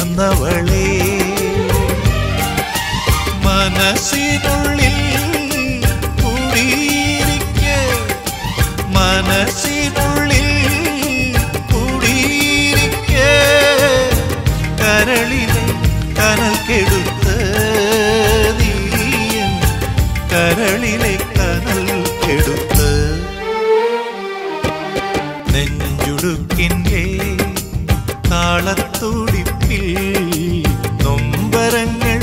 വിടന്നവളേ മനസ്സിനുള്ളിൽ കുടിയിരിക്കെ മനസ്സിനുള്ളിൽ കുടിയിരിക്കെ കരളിലെ കനൽ കെടുത്ത നീയൻ കരളിലെ കനൽ കെടുത്ത് നെഞ്ചുടുക്കിൻ്റെ താളത്തുടിപ്പിൽ നൊമ്പരങ്ങൾ